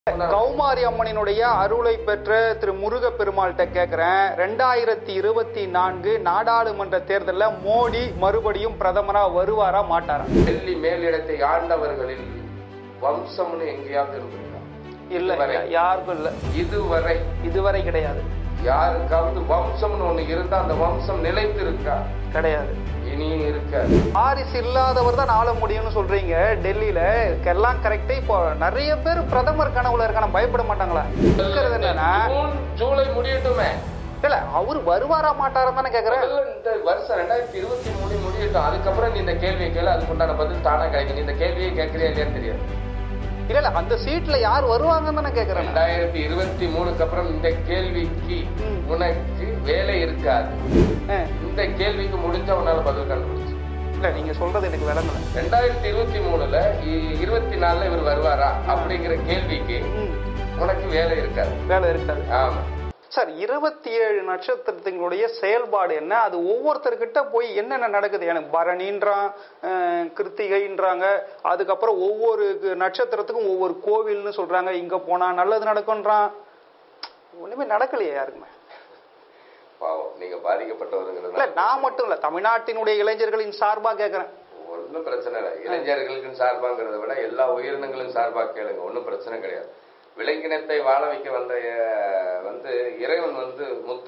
கௌமாரி அம்மனினுடைய அருளை பெற்ற திரு முருக பெருமாள்கிட்ட கேக்குறேன் ரெண்டாயிரத்தி இருபத்தி நான்கு நாடாளுமன்ற தேர்தல்ல மோடி மறுபடியும் பிரதமரா வருவாரா மாட்டாரா டெல்லி மேலிடத்தை ஆண்டவர்களில் வம்சம்னு எங்கேயாவது இருந்திருக்கா இல்ல இதுவரை. யாருக்கும் இல்ல இதுவரை இதுவரை கிடையாது யாருக்காவது வம்சம்னு ஒண்ணு இருந்தா அந்த வம்சம் நிலைத்து இருக்கா கிடையாது இனியும் இருக்காது வாரிசு இல்லாதவர் தான் ஆள முடியும்னு சொல்றீங்க டெல்லியில எல்லாம் கரெக்டா இப்போ நிறைய பேர் பிரதமர் கனவுல இருக்கான பயப்பட மாட்டாங்களா இருக்கிறது என்னன்னா ஜூன் ஜூலை முடியட்டுமே இல்ல அவர் வருவாரா மாட்டாரா தானே கேக்குறேன் முதல்ல இந்த வருஷம் ரெண்டாயிரத்தி இருபத்தி மூணு முடியட்டும் அதுக்கப்புறம் நீ இந்த கேள்வியை கேளு அதுக்கு உண்டான பதில் தானா கிடைக்கும் நீ இந்த கேள்வியை கேட்கறியா இல்லையான்னு தெரியாது இல்ல இல்ல அந்த சீட்ல யார் வருவாங்கன்னு தானே கேக்குறேன் ரெண்டாயிரத்தி இருபத்தி மூணுக்கு அப்புறம் இந்த கேள்விக்கு ம். உனக்கு வேலை இருக்காது ஆ, இந்த கேள்விக்கு முடிஞ்ச உன்னால பதில் கண்டுபிடிச்சு இல்ல நீங்க சொல்றது எனக்கு விளங்கல ரெண்டாயிரத்தி இருபத்தி மூணுல இ- இருபத்தி நாலுல இவர் வருவாரா அப்படிங்கிற கேள்விக்கு ம், உனக்கு வேலை இருக்காது வேலை இருக்காது ஆமா சார் இருபத்தி ஏழு நட்சத்திரத்தினுடைய செயல்பாடு என்ன அது ஒவ்வொருத்தர்கிட்ட போய் என்னென்ன நடக்குது எனக்கு பரணின்றான் அஹ், கிருத்திகைன்றாங்க அதுக்கப்புறம் ஒவ்வொரு கு- நட்சத்திரத்துக்கும் ஒவ்வொரு கோவில்னு சொல்றாங்க இங்க போனா நல்லது நடக்கும்ன்றான் ஒண்ணுமே நடக்கலையே யாருக்குமே பாவம் நீங்க பாதிக்கப்பட்டவருங்கிறது இல்ல நான் மட்டும் இல்ல தமிழ்நாட்டினுடைய இளைஞர்களின் சார்பா கேக்குறேன் ஒன்றும் பிரச்சனை இல்லை இளைஞர்களுக்கு சார்பாங்கிறத விட எல்லா உயிரினங்களும் சார்பாக கேளுங்க ஒன்றும் பிரச்சனை கிடையாது விலங்கினத்தை வாழ வைக்க வந்த அஹ், வந்து இறைவன் வந்து முத்து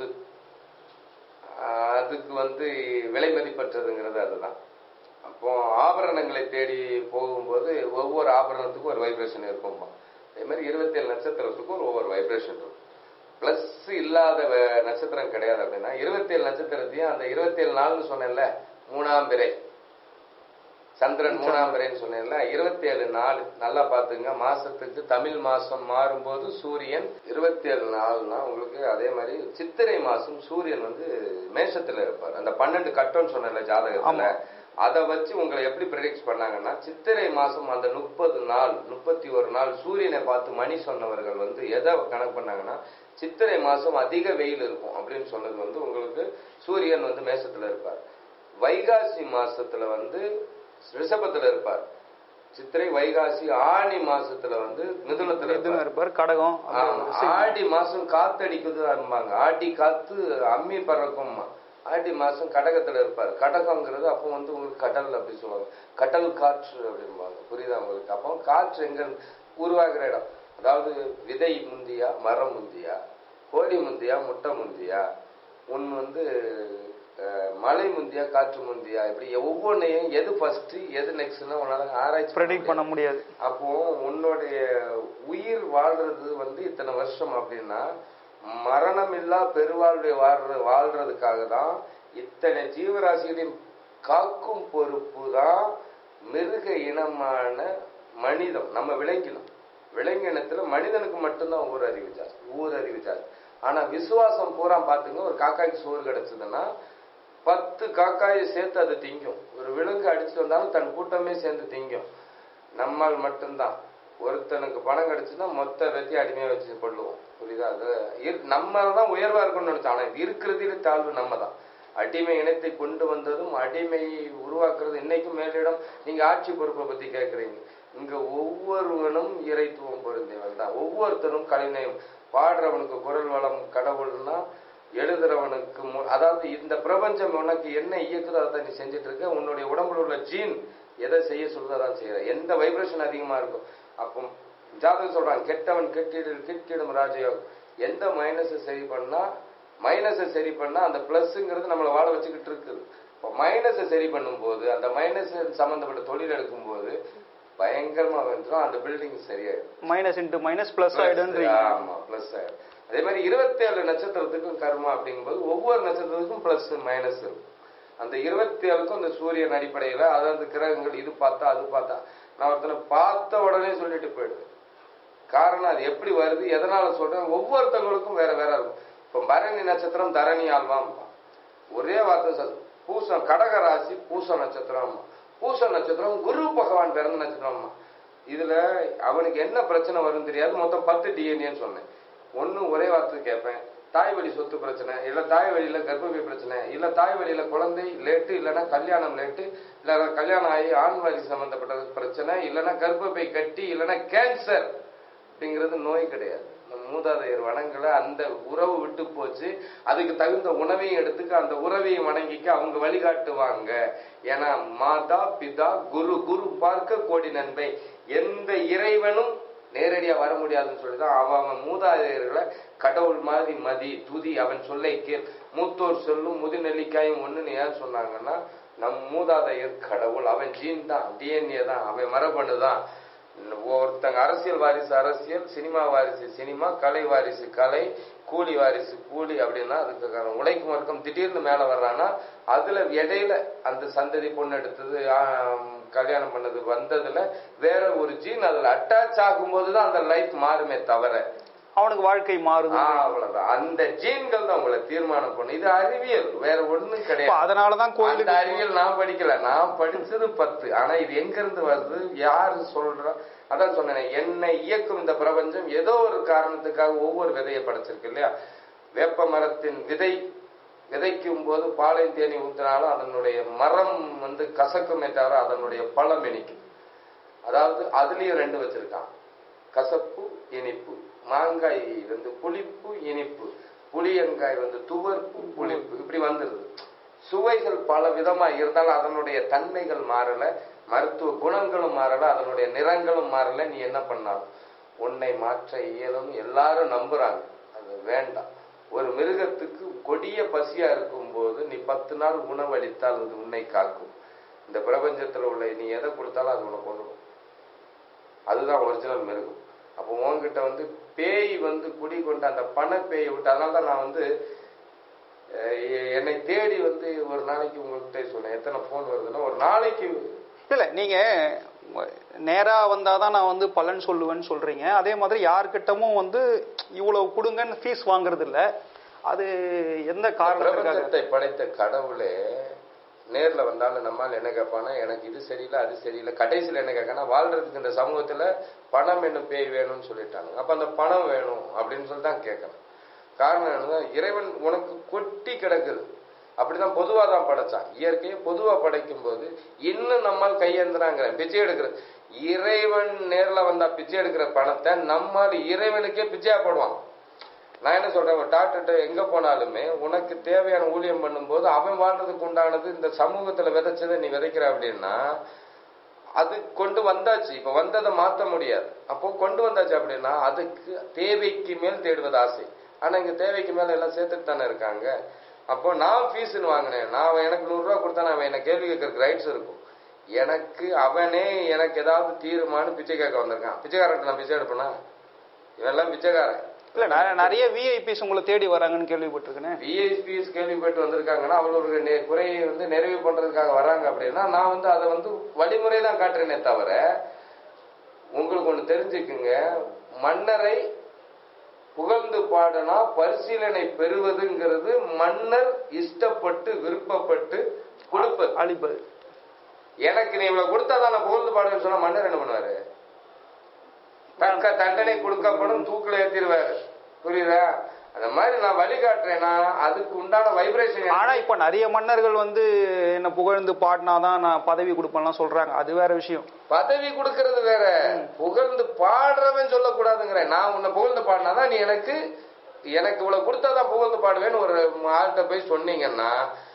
அஹ், அதுக்கு வந்து விலை மதிப்பற்றதுங்கிறது அதுதான் அப்போ ஆபரணங்களை தேடி போகும்போது ஒவ்வொரு ஆபரணத்துக்கும் ஒரு வைப்ரேஷன் இருக்கும்பா அதே மாதிரி இருபத்தேழு நட்சத்திரத்துக்கும் ஒரு ஒவ்வொரு வைப்ரேஷன் இருக்கும் பிளஸ் இல்லாத வ- நட்சத்திரம் கிடையாது அப்படின்னா இருபத்தேழு நட்சத்திரத்தையும் அந்த இருபத்தேழு நாள்னு சொன்னேன்ல மூணாம் பிறை சந்திரன் மூணாம் பிறைன்னு சொன்னேன்ல இருபத்தேழு நாள் நல்லா பாத்துங்க மாசத்துக்கு தமிழ் மாசம் மாறும்போது சூரியன் இருபத்தேழு நாள்னா உங்களுக்கு அதே மாதிரி சித்திரை மாசம் சூரியன் வந்து மேஷத்துல இருப்பார் அந்த பன்னெண்டு கட்டம்னு சொன்னேன்ல ஜாதகத்துல அதை வச்சு உங்களை எப்படி ப்ரெடிக்ட் பண்ணாங்கன்னா சித்திரை மாசம் அந்த முப்பது நாள் முப்பத்தி ஒரு நாள் சூரியனை பார்த்து மணி சொன்னவர்கள் வந்து எதை கணக்கு பண்ணாங்கன்னா சித்திரை மாசம் அதிக வெயில் இருக்கும் அப்படின்னு சொன்னது வந்து உங்களுக்கு சூரியன் வந்து மேஷத்துல இருப்பார் வைகாசி மாசத்துல வந்து ரிஷபத்துல இருப்பார் சித்திரை வைகாசி ஆணி மாசத்துல வந்து மிதுனத்துல இதுன்னு இருப்பார் இருப்பார் கடகம் ஆமா. ஆடி மாசம் காத்தடிக்குது அம்பாங்க ஆடி காத்து அம்மி பறக்கும்மா ஆடி மாசம் கடகத்துல இருப்பார் கடகங்கிறது அப்போ வந்து உங்களுக்கு கடல் அப்படி சொல்லுவாங்க கடல் காற்று அப்படிம்பாங்க புரியுதா உங்களுக்கு அப்போ காற்று எங்க இருந்து உருவாகிற இடம் அதாவது விதை முந்தியா மரம் முந்தியா கோழி முந்தியா முட்டை முந்தியா உன் வந்து அஹ், மலை முந்தியா காற்று முந்தியா இப்படி ஒவ்வொன்றையும் எது ஃபர்ஸ்ட் எது நெக்ஸ்ட்னா உன்னால ஆராய்ச்சி பண்ண ப்ரெடிக்ட் பண்ண முடியாது அப்போ உன்னுடைய உயிர் வாழ்றது வந்து இத்தனை வருஷம் அப்படின்னா மரணமில்லா பெருவாழ்வை வாழ்ற வாழ்றதுக்காக தான் இத்தனை ஜீவராசிகளையும் காக்கும் பொறுப்பு தான் மிருக இனமான மனிதம் நம்ம விலங்கினம் விலங்கினத்துல மனிதனுக்கு மட்டும்தான் ஊர் அறிவு ஜாஸ்தி ஊர் அறிவு ஜாஸ்தி ஆனா விசுவாசம் பூரா பாத்துங்க ஒரு காக்காய்க்கு சோறு கிடைச்சதுன்னா பத்து காக்காயை சேர்த்து அது திங்கும் ஒரு விலங்கு அடிச்சு வந்தாலும் தன் கூட்டமே சேர்ந்து திங்கும் நம்மால் மட்டும்தான் ஒருத்தனுக்கு பணம் கிடைச்சுன்னா மொத்த வெத்தி அடிமையா வச்சு கொள்ளுவோம் புரியுதா அது இரு- நம்ம தான் உயர்வா இருக்கணும்னு நினைச்சோம் ஆனா இருக்கிறதுல தாழ்வு நம்ம தான் அடிமை இனத்தை கொண்டு வந்ததும் அடிமையை உருவாக்குறது இன்னைக்கும் மேலிடம் நீங்க ஆட்சி பொறுப்பை பத்தி கேக்குறீங்க இங்க ஒவ்வொருவனும் இறைத்துவம் பொருந்தியவன் தான் ஒவ்வொருத்தனும் கலைநயம் பாடுறவனுக்கு குரல் வளம் கடவுள்னா எழுதுறவனுக்கு மு- அதாவது இந்த பிரபஞ்சம் உனக்கு என்ன இயக்குதோ அதை நீ செஞ்சுட்டு இருக்க உன்னுடைய உடம்புல உள்ள ஜீன் எதை செய்ய சொல்லுதோ அதான் செய்யற எந்த வைப்ரேஷன் அதிகமா இருக்கும் அப்போ ஜாதகம் சொல்றாங்க கெட்டவன் கெட்டிடு கிட்டிடும் ராஜயோகம் எந்த மைனஸை சரி பண்ணா மைனஸை சரி பண்ணா அந்த பிளஸ்ங்கிறது நம்மளை வாழ வச்சுக்கிட்டு இருக்குது இப்போ மைனஸை சரி பண்ணும்போது அந்த மைனஸ் சம்பந்தப்பட்ட தொழில் எடுக்கும்போது பயங்கரமா வந்துடும் அந்த பில்டிங் சரியாயிடும் மைனஸ் இன்டு மைனஸ் பிளஸ் ஆயிடுன்றீங்க ஆமா பிளஸ் ஆயிடும் அதே மாதிரி இருபத்தி ஏழு நட்சத்திரத்துக்கும் கர்மா அப்படிங்கும்போது ஒவ்வொரு நட்சத்திரத்துக்கும் பிளஸ் மைனஸ் இருக்கும் அந்த இருபத்தி ஏழுக்கும் அந்த சூரியன் அடிப்படையில அதாவது கிரகங்கள் இது பார்த்தா அது பார்த்தா நான் ஒருத்தனை பார்த்த உடனே சொல்லிட்டு போயிடுவேன் காரணம் அது எப்படி வருது எதனால சொல்றேன் ஒவ்வொருத்தவங்களுக்கும் வேற வேற இருக்கும் இப்போ பரணி நட்சத்திரம் தரணி ஆழ்வாம் ஒரே வார்த்தை சொல் பூசம் கடக ராசி பூச நட்சத்திரம் பூச நட்சத்திரம் குரு பகவான் பிறந்த நட்சத்திரம் இதுல அவனுக்கு என்ன பிரச்சனை வரும் தெரியாது மொத்தம் பத்து டிஎன்ஏன்னு சொன்னேன் ஒண்ணு ஒரே வார்த்தை கேட்பேன் தாய் வழி சொத்து பிரச்சனை இல்ல தாய் வழியில கர்ப்பப்பை பிரச்சனை இல்ல தாய் வழியில குழந்தை லேட்டு இல்லைன்னா கல்யாணம் லேட்டு இல்ல கல்யாணம் ஆகி ஆண் வழி சம்பந்தப்பட்ட பிரச்சனை இல்லைன்னா கர்ப்பப்பை கட்டி இல்லைன்னா கேன்சர் அப்படிங்கிறது நோய் கிடையாது நம்ம மூதாதையர் வணங்கல அந்த உறவு விட்டு போச்சு அதுக்கு தகுந்த உணவையும் எடுத்துக்க அந்த உறவையும் வணங்கிக்க அவங்க வழிகாட்டுவாங்க ஏன்னா மாதா பிதா குரு குரு பார்க்க கோடி நன்மை எந்த இறைவனும் நேரடியா வர முடியாதுன்னு சொல்லிதான் அவன் அவன் மூதாதையர்களை கடவுள் மாதிரி மதி துதி அவன் சொல்லை கேள் மூத்தோர் சொல்லும் முதுநெல்லிக்காயும் ஒண்ணுன்னு ஏன் சொன்னாங்கன்னா நம் மூதாதையர் கடவுள் அவன் ஜீன் தான் டிஎன்ஏ தான் அவன் மரபணு தான் ஒருத்தங்க அரசியல் வாரிசு அரசியல் சினிமா வாரிசு சினிமா கலை வாரிசு கலை கூலி வாரிசு கூலி அப்படின்னா அதுக்கு காரணம் உழைக்கும் வர்க்கம் திடீர்னு மேல வர்றான்னா அதுல இடையில அந்த சந்ததி பொண்ணு எடுத்தது ஆம், கல்யாணம் பண்ணது வந்ததுல வேற ஒரு ஜீன் அதுல அட்டாச் ஆகும்போது தான் அந்த லைஃப் மாறுமே தவிர அவனுக்கு வாழ்க்கை மாறுது ஆ, அவ்வளவுதான் அந்த ஜீன்கள் தான் உங்களை தீர்மானம் பண்ணும் இது அறிவியல் வேற ஒண்ணும் இப்ப கிடையாது அதனாலதான் அந்த கோயிலுக்கு அறிவியல் நான் படிக்கல நான் படிச்சது பத்து ஆனா இது எங்க இருந்து வருது யாரு சொல்றா அதான் சொன்னேன் என்னை இயக்கும் இந்த பிரபஞ்சம் ஏதோ ஒரு காரணத்துக்காக ஒவ்வொரு விதையை படைச்சிருக்கு இல்லையா வேப்ப மரத்தின் விதை விதைக்கும் போது பாலை தேனி ஊத்தினாலும் அதனுடைய மரம் வந்து கசக்குமே தவிர அதனுடைய பழம் இனிக்கும் அதாவது அதுலயும் ரெண்டு வச்சிருக்கான் கசப்பு இனிப்பு மாங்காய் வந்து புளிப்பு இனிப்பு புளியங்காய் வந்து துவர்ப்பு புளிப்பு இப்படி வந்துருது சுவைகள் பல விதமா இருந்தாலும் அதனுடைய தன்மைகள் மாறல மருத்துவ குணங்களும் மாறல அதனுடைய நிறங்களும் மாறல நீ என்ன பண்ணாலும் உன்னை மாற்ற இயலும் எல்லாரும் நம்புறாங்க அது வேண்டாம் ஒரு மிருகத்துக்கு கொடிய பசியா இருக்கும்போது நீ பத்து நாள் உணவளித்தால் அது உன்னை காக்கும் இந்த பிரபஞ்சத்துல உள்ள நீ எதை கொடுத்தாலும் அது உனக்கு கொண்டு வரும். அதுதான் ஒரிஜினல் மிருகம் அப்போ உன்கிட்ட வந்து பேய் வந்து குடி கொண்ட அந்த பண பேயை விட்டு அதனால தான் நான் வந்து அஹ், எ- என்னை தேடி வந்து ஒரு நாளைக்கு உங்கள்கிட்ட சொன்னேன் எத்தனை ஃபோன் வருதுன்னா ஒரு நாளைக்கு இல்ல நீங்க நேரா வந்தாதான் நான் வந்து பலன் சொல்லுவேன்னு சொல்றீங்க அதே மாதிரி யார்கிட்டமும் வந்து இவ்வளவு கொடுங்கன்னு ஃபீஸ் வாங்குறது இல்ல அது எந்த காரணத்துக்காக பிரபஞ்சத்தை படைத்த கடவுளே நேர்ல வந்தாலும் நம்மால் என்ன கேட்பானா எனக்கு இது சரியில்லை அது சரியில்லை கடைசியில் என்ன கேட்கனா வாழ்றதுக்கு இந்த சமூகத்துல பணம் என்னும் பேய் வேணும்னு சொல்லிட்டாங்க அப்ப அந்த பணம் வேணும் அப்படின்னு சொல்லி தான் கேட்கணும் காரணம் என்னன்னா இறைவன் உனக்கு கொட்டி கிடக்குது அப்படிதான் பொதுவா தான் படைச்சான் இயற்கையை பொதுவா படைக்கும் போது இன்னும் நம்மால் கையேந்துறாங்க பிச்சை எடுக்கிற இறைவன் நேர்ல வந்தா பிச்சை எடுக்கிற பணத்தை நம்மால் இறைவனுக்கே பிச்சையா போடுவான் நான் என்ன சொல்றேன் ஒரு டாக்டர்கிட்ட எங்க போனாலுமே உனக்கு தேவையான ஊழியம் பண்ணும்போது அவன் வாழ்றதுக்கு உண்டானது இந்த சமூகத்துல விதைச்சதை நீ விதைக்கிற அப்படின்னா அது கொண்டு வந்தாச்சு இப்ப வந்ததை மாத்த முடியாது அப்போ கொண்டு வந்தாச்சு அப்படின்னா அதுக்கு தேவைக்கு மேல் தேடுவது ஆசை ஆனா இங்க தேவைக்கு மேல எல்லாம் சேர்த்துட்டு தானே இருக்காங்க அப்போ நான் ஃபீஸ்னு வாங்கினேன் நான் எனக்கு நூறு ரூபா கொடுத்தா நான் என்ன கேள்வி கேட்கறதுக்கு ரைட்ஸ் இருக்கும் எனக்கு அவனே எனக்கு ஏதாவது தீருமானு பிச்சை கேட்க வந்திருக்கான் பிச்சைக்காரன் நான் பிச்சை எடுப்பேனா இவெல்லாம் பிச்சைக்காரன் இல்ல நான் நிறைய விஐபிஸ் உங்களை தேடி வராங்கன்னு கேள்விப்பட்டிருக்கேன் விஐபிஎஸ் கேள்விப்பட்டு வந்திருக்காங்கன்னா அவங்களோட நெ- குறையை வந்து நிறைவு பண்றதுக்காக வராங்க அப்படின்னா நான் வந்து அதை வந்து வழிமுறை தான் காட்டுறேனே தவிர உங்களுக்கு ஒண்ணு தெரிஞ்சுக்குங்க மன்னரை புகழ்ந்து பாடனா பரிசீலனை பெறுவதுங்கிறது மன்னர் இஷ்டப்பட்டு விருப்பப்பட்டு கொடுப்பது அழிப்பது எனக்கு நீ இவ்வளவு கொடுத்தா தான் நான் புகழ்ந்து பாடுவேன்னு சொன்னா மன்னர் என்ன பண்ணுவாரு தக்க தண்டனை கொடுக்கப்படும் தூக்கில ஏத்திடுவாரு புரியுதா அந்த மாதிரி நான் வழிகாட்டுறேன்னா அதுக்கு உண்டான வைப்ரேஷன் ஆனா இப்ப நிறைய மன்னர்கள் வந்து என்ன புகழ்ந்து பாடினாதான் நான் பதவி கொடுப்பேன்லாம் சொல்றாங்க அது வேற விஷயம் பதவி கொடுக்கறது வேற புகழ்ந்து பாடுறவன் சொல்லக்கூடாதுங்கிறேன் நான் உன்னை புகழ்ந்து பாடினாதான் நீ எனக்கு எனக்கு இவ்வளவு கொடுத்தாதான் புகழ்ந்து பாடுவேன்னு ஒரு ஆள்கிட்ட போய் சொன்னீங்கன்னா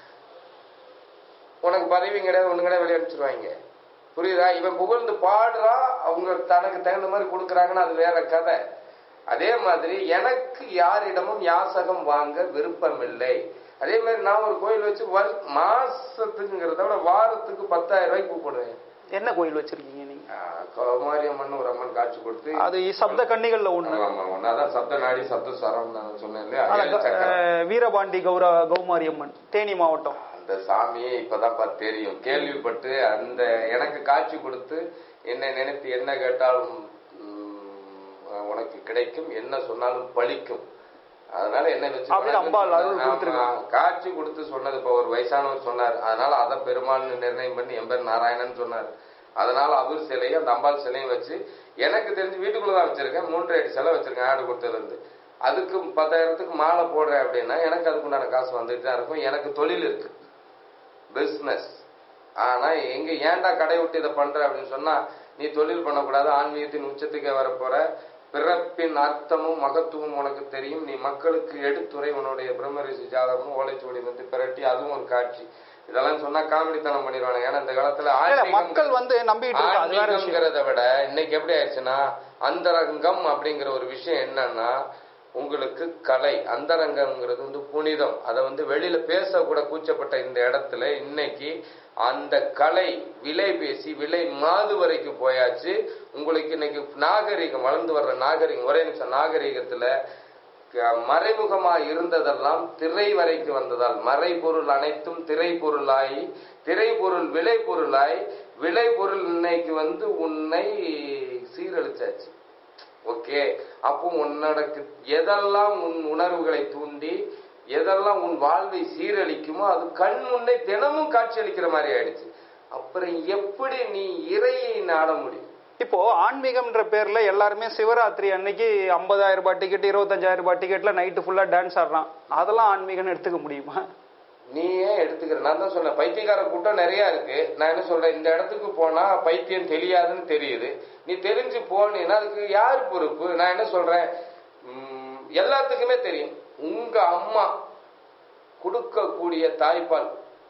உனக்கு பதவியும் கிடையாது ஒண்ணு கிடையாது வெளியே அனுப்பிச்சிருவாங்க புரியுதா இவன் புகழ்ந்து பாடுறா அவங்க தனக்கு தகுந்த மாதிரி கொடுக்குறாங்கன்னா அது வேற கதை அதே மாதிரி எனக்கு யாரிடமும் யாசகம் வாங்க விருப்பமில்லை அதே மாதிரி நான் ஒரு கோயில் வச்சு வரு மாசத்துக்குங்கிறத விட வாரத்துக்கு பத்தாயிரம் ரூபாய்க்கு கூப்பிடுவேன் என்ன கோயில் வச்சிருக்கீங்க நீங்க ஆஹ் கௌமாரியம்மன் ஒரு அம்மன் காட்சி கொடுத்து அது சப்த கன்னிகள்ல ஒண்ணு ஆமா, ஆமா, ஒண்ணு. அதான் சப்த நாடி சப்த ஸ்வரம் நான் சொன்னேன் இல்லையா ஆனா, ஏழு சக்கரம். அஹ், வீரபாண்டி கௌர கௌமாரி அம்மன் தேனி மாவட்டம் அந்த சாமியே இப்பதான் பார்த்து தெரியும் கேள்விப்பட்டு அந்த எனக்கு காட்சி கொடுத்து என்ன நினைத்து என்ன கேட்டாலும் உம், உனக்கு கிடைக்கும் என்ன சொன்னாலும் பலிக்கும் அதனால என்ன வச்சு அப்படின்னு அம்பாள் அருள் ஆமா, கொடுத்திருக்காங்க. காட்சி கொடுத்து சொன்னது இப்ப ஒரு வயசானவர் சொன்னார் அதனால அதை பெருமாள்னு நிர்ணயம் பண்ணி எம்பெரு நாராயணன் சொன்னார் அதனால அவர் சிலையும் அந்த அம்பாள் சிலையும் வச்சு எனக்கு தெரிஞ்சு வீட்டுக்குள்ளதான் வச்சிருக்கேன் மூன்றரை அடி சிலை வச்சிருக்கேன் ஆடு கொடுத்ததுல இருந்து அதுக்கு பத்தாயிரத்துக்கு மாலை போடுறேன் அப்படின்னா எனக்கு அதுக்கு உண்டான காசு வந்துட்டு தான் இருக்கும் எனக்கு தொழில் இருக்கு பிசினஸ் ஆனா எங்க ஏன்டா கடை விட்டு இதை பண்ற அப்படின்னு சொன்னா நீ தொழில் பண்ணக்கூடாது ஆன்மீகத்தின் உச்சத்துக்கே வரப்போற பிறப்பின் அர்த்தமும் மகத்துவம் உனக்கு தெரியும் நீ மக்களுக்கு எடுத்துரை உன்னுடைய பிரம்மரிசி ஜாதகமும் ஓலைச்சுவடி வந்து பிரட்டி அதுவும் ஒரு காட்சி இதெல்லாம் சொன்னா காமெடித்தனம் பண்ணிடுவாங்க ஏன்னா இந்த காலத்துல இல்ல ஆன்மீகம் மக்கள் வந்து நம்பிட்டு இருக்கா அது வேற விஷயம் ஆன்மீகம்ங்கிறத விட இன்னைக்கு எப்படி ஆயிடுச்சுன்னா அந்தரங்கம் அப்படிங்கிற ஒரு விஷயம் என்னன்னா உங்களுக்கு கலை அந்தரங்கம்ங்கிறது வந்து புனிதம் அதை வந்து வெளியில பேசக்கூட கூச்சப்பட்ட இந்த இடத்துல இன்னைக்கு அந்த கலை விலை பேசி விலை மாது வரைக்கும் போயாச்சு உங்களுக்கு இன்னைக்கு நாகரிகம் வளர்ந்து வர்ற நாகரிகம் ஒரே நிமிஷம் நாகரிகத்துல க- மறைமுகமா இருந்ததெல்லாம் திரை வரைக்கும் வந்ததால் மறைபொருள் அனைத்தும் திரைப்பொருளாய் திரைப்பொருள் விளைபொருளாய் விளைபொருள் இன்னைக்கு வந்து உன்னை சீரழிச்சாச்சு ஓகே அப்போ உன்னடக்கு எதெல்லாம் உன் உணர்வுகளை தூண்டி எதெல்லாம் உன் வாழ்வை சீரழிக்குமோ அது கண் முன்னே தினமும் காட்சியளிக்கிற மாதிரி ஆயிடுச்சு அப்புறம் எப்படி நீ இறையை நாட முடியும் இப்போ ஆன்மீகம்ன்ற பேர்ல எல்லாருமே சிவராத்திரி அன்னைக்கு 50000 ரூபாய் டிக்கெட் இருபத்தஞ்சாயிரம் ரூபாய் டிக்கெட்ல நைட்டு ஃபுல்லா டான்ஸ் ஆடுறான் அதெல்லாம் ஆன்மீகம்னு எடுத்துக்க முடியுமா நீ ஏன் எடுத்துக்கிற நான் தான் சொன்னேன் பைத்தியக்கார கூட்டம் நிறைய இருக்கு நான் என்ன சொல்றேன் இந்த இடத்துக்கு போனா பைத்தியம் தெரியாதுன்னு தெரியுது நீ தெரிஞ்சு போனீன்னா அதுக்கு யார் பொறுப்பு நான் என்ன சொல்றேன் உம், எல்லாத்துக்குமே தெரியும் உங்க அம்மா கொடுக்கக்கூடிய தாய்ப்பால்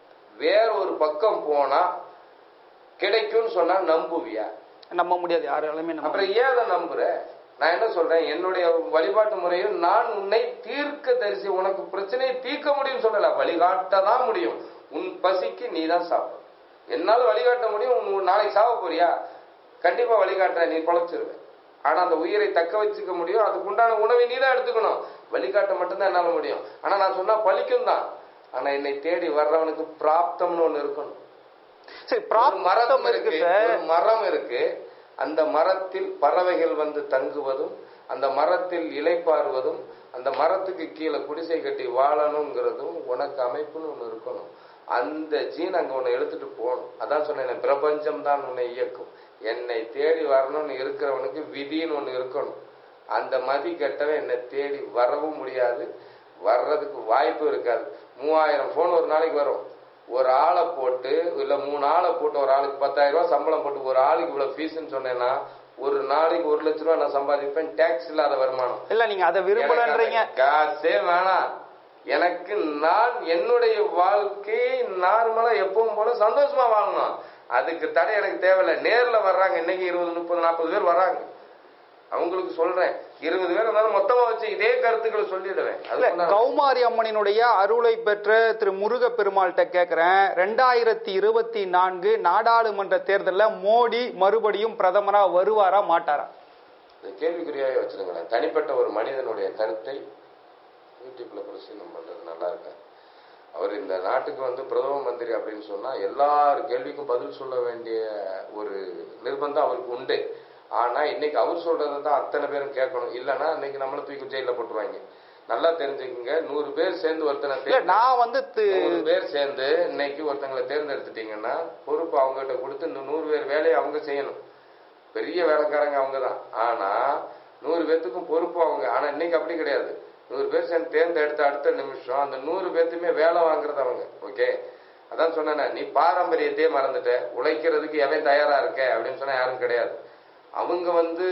வேற ஒரு பக்கம் போனா கிடைக்கும்னு சொன்னா நம்புவியா நம்ப முடியாது யாராலுமே நம்ப அப்புறம் ஏன் அதை நம்புற நான் என்ன சொல்றேன் என்னுடைய வழிபாட்டு முறையில் நான் உன்னை தீர்க்க தரிசி உனக்கு பிரச்சனையை தீர்க்க முடியும்னு சொல்லல வழிகாட்ட தான் முடியும் உன் பசிக்கு நீ தான் சாப்பிடும் என்னால வழிகாட்ட முடியும் உன் நாளைக்கு சாவ போறியா கண்டிப்பா வழிகாட்டுற நீ பொழைச்சிருவ ஆனா அந்த உயிரை தக்க வச்சுக்க முடியும் அதுக்கு உண்டான உணவை நீ தான் எடுத்துக்கணும் வழிகாட்ட மட்டும்தான் என்னால முடியும் ஆனா நான் சொன்னா பலிக்கும் தான் ஆனா என்னை தேடி வர்றவனுக்கு பிராப்தம்னு ஒண்ணு இருக்கணும் சரி ஒரு பிராப்தம் மரம் இருக்கு இருக்கு சார் ஒரு மரம் இருக்கு அந்த மரத்தில் பறவைகள் வந்து தங்குவதும் அந்த மரத்தில் இலைப்பாறுவதும் அந்த மரத்துக்கு கீழே குடிசை கட்டி வாழணுங்கிறதும் உனக்கு அமைப்புன்னு ஒண்ணு இருக்கணும் அந்த ஜீன் அங்க உன்னை எடுத்துட்டு போகணும் அதான் சொன்னேன் பிரபஞ்சம் தான் உன்னை இயக்கும் என்னை தேடி வரணும்னு இருக்கிறவனுக்கு விதின்னு ஒண்ணு இருக்கணும் அந்த மதி கெட்டவன் என்னை தேடி வரவும் முடியாது வர்றதுக்கு வாய்ப்பு இருக்காது மூவாயிரம் போன் ஒரு நாளைக்கு வரும் ஒரு ஆளை போட்டு இல்ல மூணு ஆளை போட்டு ஒரு ஆளுக்கு பத்தாயிரம் ரூபாய் சம்பளம் போட்டு ஒரு ஆளுக்கு இவ்வளவு ஃபீஸ்ன்னு சொன்னேன்னா ஒரு நாளைக்கு ஒரு லட்ச ரூபாய் நான் சம்பாதிப்பேன் டேக்ஸ் இல்லாத வருமானம் இல்ல நீங்க அதை விரும்பலன்றீங்க எனக்கு அந்த காசே வேணாம் எனக்கு நான் என்னுடைய வாழ்க்கை நார்மலா எப்பவும் போல சந்தோஷமா வாழணும் அதுக்கு தடை எனக்கு தேவையில்லை நேர்ல வர்றாங்க இன்னைக்கு இருபது முப்பது நாற்பது பேர் வர்றாங்க அவங்களுக்கு சொல்றேன் இருபது பேர் இருந்தாலும் மொத்தமா வச்சு இதே கருத்துக்களை சொல்லிடுவேன் இல்ல அதுக்கு நான் கௌமாரி அம்மனினுடைய அருளை பெற்ற திரு முருக பெருமாள்கிட்ட கேக்குறேன் ரெண்டாயிரத்தி இருபத்தி நான்கு நாடாளுமன்ற தேர்தல்ல மோடி மறுபடியும் பிரதமரா வருவாரா மாட்டாரா இந்த கேள்விக்குறியாவே வச்சிருங்களேன் தனிப்பட்ட ஒரு மனிதனுடைய கருத்தை யூடியூப்ல பிரசீனம் பண்றது நல்லா இருக்கா அவர் இந்த நாட்டுக்கு வந்து பிரதம மந்திரி அப்படின்னு சொன்னா எல்லார் கேள்விக்கும் பதில் சொல்ல வேண்டிய ஒரு நிர்பந்தம் அவருக்கு உண்டு ஆனா இன்னைக்கு அவர் சொல்றதை தான் அத்தனை பேரும் கேட்கணும் இல்லைன்னா இன்னைக்கு நம்மள தூக்கி ஜெயில போட்டுருவாங்க நல்லா தெரிஞ்சுக்கங்க நூறு பேர் சேர்ந்து ஒருத்தனை இல்ல தேர்ந்து- நான் வந்து தி- நூறு பேர் சேர்ந்து இன்னைக்கு ஒருத்தங்களை தேர்ந்தெடுத்துட்டீங்கன்னா பொறுப்பு அவங்ககிட்ட கொடுத்து இந்த நூறு பேர் வேலையை அவங்க செய்யணும் பெரிய வேலைக்காரங்க அவங்க தான் ஆனா நூறு பேர்த்துக்கும் பொறுப்பு அவங்க ஆனா இன்னைக்கு அப்படி கிடையாது நூறு பேர் சேர்ந்து தேர்ந்தெடுத்த அடுத்த நிமிஷம் அந்த நூறு பேர்த்துமே வேலை வாங்குறது அவங்க ஓகே அதான் சொன்னேனே நீ பாரம்பரியத்தையே மறந்துட்ட உழைக்கிறதுக்கு எவன் தயாரா இருக்க அப்படின்னு சொன்னா யாரும் கிடையாது அவங்க வந்து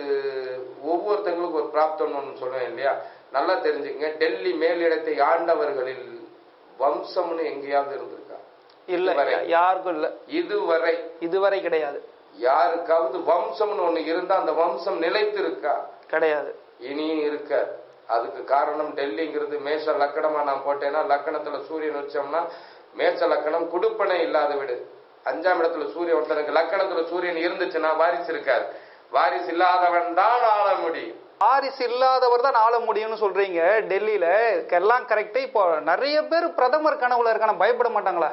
ஒவ்வொருத்தங்களுக்கும் ஒரு பிராப்தம்னு ஒன்று சொல்லுவேன் இல்லையா நல்லா தெரிஞ்சுக்கங்க டெல்லி மேலிடத்தை ஆண்டவர்களில் வம்சம்னு எங்கேயாவது இருந்திருக்கா இல்ல இதுவரை. யாருக்கும் இல்ல இதுவரை இதுவரை கிடையாது யாருக்காவது வம்சம்னு ஒண்ணு இருந்தா அந்த வம்சம் நிலைத்து இருக்கா கிடையாது இனியும் இருக்க அதுக்கு காரணம் டெல்லிங்கிறது மேஷ லக்கணமா நான் போட்டேன்னா லக்கணத்துல சூரியன் வச்சோம்னா மேஷ லக்கணம் குடுப்பனை இல்லாத வீடு அஞ்சாம் இடத்துல சூரியன் ஒருத்தனுக்கு லக்கணத்துல சூரியன் இருந்துச்சுன்னா வாரிசு இருக்காது வாரிசு இல்லாதவன் தான் ஆள முடியும் வாரிசு இல்லாதவர் தான் ஆள முடியும்னு சொல்றீங்க டெல்லியில எல்லாம் கரெக்டா இப்போ நிறைய பேர் பிரதமர் கனவுல இருக்கான பயப்பட மாட்டாங்களா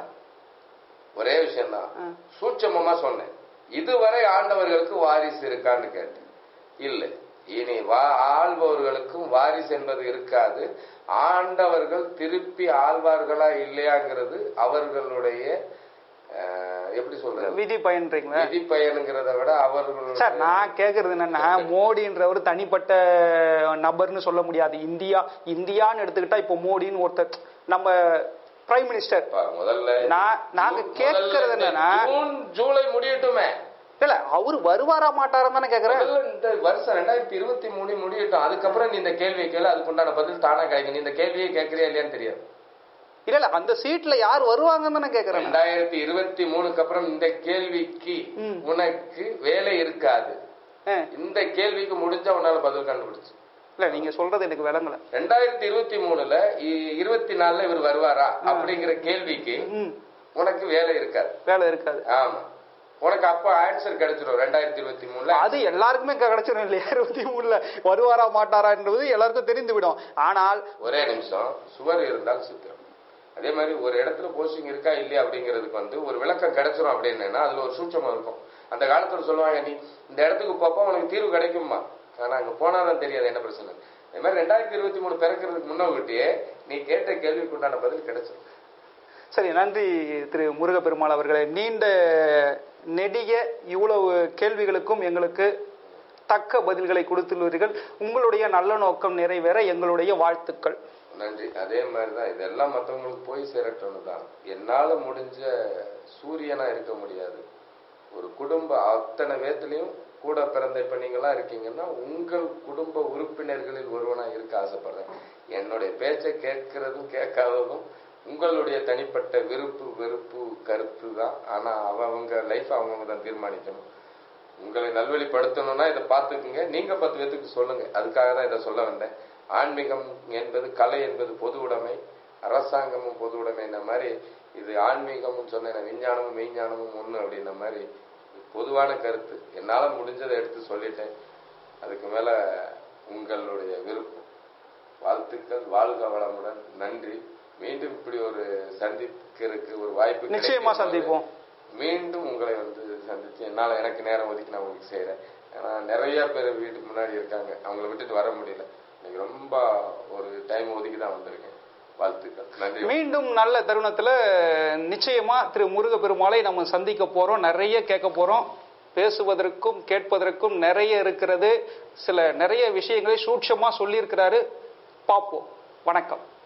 ஒரே விஷயம்தான் சூட்சமமா சொன்னேன் இதுவரை ஆண்டவர்களுக்கு வாரிசு இருக்கான்னு கேட்டேன் இல்லை இனி வா ஆள்பவர்களுக்கும் வாரிசு என்பது இருக்காது ஆண்டவர்கள் திருப்பி ஆழ்வார்களா இல்லையாங்கிறது அவர்களுடைய அஹ், எப்படி சொல்றது விதி பயன்றீங்களா விதி பயனுங்கிறத விட அவர்களுடைய சார் நான் கேக்குறது என்னன்னா மோடின்றவர் தனிப்பட்ட நபர்னு சொல்ல முடியாது இந்தியா இந்தியான்னு எடுத்துக்கிட்டா இப்போ மோடின்னு ஒருத்தர் நம்ம பிரைம் மினிஸ்டர் பா, முதல்ல நான் நாங்க ஜூன் கேட்கறது முதல்ல இந்த என்னன்னா ஜூன் ஜூலை முடியட்டுமே இல்ல அவரு வருவாரா மாட்டாரான்னு தானே கேக்குறேன் முதல்ல இந்த வருஷம் ரெண்டாயிரத்தி இருபத்தி மூணு முடியட்டும் அதுக்கப்புறம் நீ இந்த கேள்வியை கேளு அதுக்குண்டான பதில் தானா கிடைக்கும் நீ இந்த கேள்வியை கேட்கறியா இல்லையான்னு தெரியாது இல்ல இல்ல அந்த சீட்ல யார் வருவாங்கன்னு தானே கேக்குறேன் நான். ரெண்டாயிரத்தி இருபத்தி மூணுக்கு அப்புறம் இந்த கேள்விக்கு ம். உனக்கு வேலை இருக்காது ஆ. இந்த கேள்விக்கு முடிஞ்சா உன்னால பதில் கண்டுபிடிச்சு இல்ல நீங்க சொல்றது எனக்கு விளங்கல ரெண்டாயிரத்தி இருபத்தி மூணுல இ- இருபத்தி நாலுல இவர் வருவாரா அப்படிங்கிற கேள்விக்கு ம் உனக்கு வேலை இருக்காது வேலை இருக்காது ஆமா உனக்கு அப்ப ஆன்சர் கிடைச்சிடும் ரெண்டாயிரத்தி இருபத்தி மூணுல அது எல்லாருக்குமே கிடைச்சிடும் இல்லையா இருபத்தி மூணுல வருவாரா மாட்டாரான்றது எல்லாருக்கும் தெரிந்து விடும் ஆனால் ஒரே நிமிஷம் சுவர் இருந்தால் சித்திரம் அதே மாதிரி ஒரு இடத்துல போஸ்டிங் இருக்கா இல்லையா அப்படிங்கிறதுக்கு வந்து ஒரு விளக்கம் கிடைச்சிரும் அப்படின்னா அதுல ஒரு சூட்சமம் இருக்கும் அந்த காலத்துல சொல்லுவாங்க நீ இந்த இடத்துக்கு போப்போ உனக்கு தீர்வு கிடைக்குமா ஆனா அங்க போனாதான் தெரியாது என்ன பிரச்சனை அதே மாதிரி ரெண்டாயிரத்தி இருபத்தி மூணு பிறக்கிறதுக்கு முன்னோக்கிட்டே நீ கேட்ட கேள்விக்கு உண்டான பதில் கிடைச்சிரும் சரி நன்றி திரு முருகப்பெருமாள் அவர்களே நீண்ட நெடிய இவ்வளவு கேள்விகளுக்கும் எங்களுக்கு தக்க பதில்களை கொடுத்துள்ளீர்கள் உங்களுடைய நல்ல நோக்கம் நிறைவேற எங்களுடைய வாழ்த்துக்கள் நன்றி அதே மாதிரி தான் இதெல்லாம் மற்றவங்களுக்கு போய் சேரட்டும்னு தான் என்னால முடிஞ்ச சூரியனா இருக்க முடியாது ஒரு குடும்ப அத்தனை பேத்துலயும் கூட பிறந்த இப்ப நீங்களாம் இருக்கீங்கன்னா உங்கள் குடும்ப உறுப்பினர்களில் ஒருவனா இருக்க ஆசைப்படுறேன் என்னுடைய பேச்சை கேட்கறதும் கேட்காததும் உங்களுடைய தனிப்பட்ட விருப்பு வெறுப்பு கருத்து தான் ஆனா அவங்க லைஃப் அவங்கவுங்க தான் தீர்மானிக்கணும் உங்களை நல்வழிப்படுத்தணும்னா இதை பார்த்துக்குங்க நீங்க பத்து பேத்துக்கு சொல்லுங்க அதுக்காக தான் இதை சொல்ல வந்தேன் ஆன்மீகம் என்பது கலை என்பது பொது உடைமை அரசாங்கமும் பொது உடைமைன்ற மாதிரி இது ஆன்மீகம்னு சொன்னேன் விஞ்ஞானமும் மெய்ஞானமும் ஒண்ணு அப்படின்ற மாதிரி இது பொதுவான கருத்து என்னால முடிஞ்சதை எடுத்து சொல்லிட்டேன் அதுக்கு மேல உங்களுடைய விருப்பம் வாழ்த்துக்கள் வாழ்க வளமுடன் நன்றி மீண்டும் இப்படி ஒரு சந்திக்கிறதுக்கு ஒரு வாய்ப்பு நிச்சயமா கிடைக்கும் போது சந்திப்போம். மீண்டும் உங்களை வந்து சந்திச்சு என்னால எனக்கு நேரம் ஒதுக்கி நான் உங்களுக்கு செய்யறேன் ஏன்னா நிறைய பேர் வீட்டுக்கு முன்னாடி இருக்காங்க அவங்கள விட்டுட்டு வர முடியல இன்னைக்கு ரொம்ப ஒரு டைம் ஒதுக்கி தான் வந்திருக்கேன் வாழ்த்துக்கள் நன்றி மீண்டும் நல்ல தருணத்துல நிச்சயமா திரு முருகப்பெருமாளை நம்ம சந்திக்க போறோம் நிறைய கேட்க போறோம் பேசுவதற்கும் கேட்பதற்கும் நிறைய இருக்கிறது சில நிறைய விஷயங்களை சூட்சமா சொல்லியிருக்கிறாரு பார்ப்போம் வணக்கம்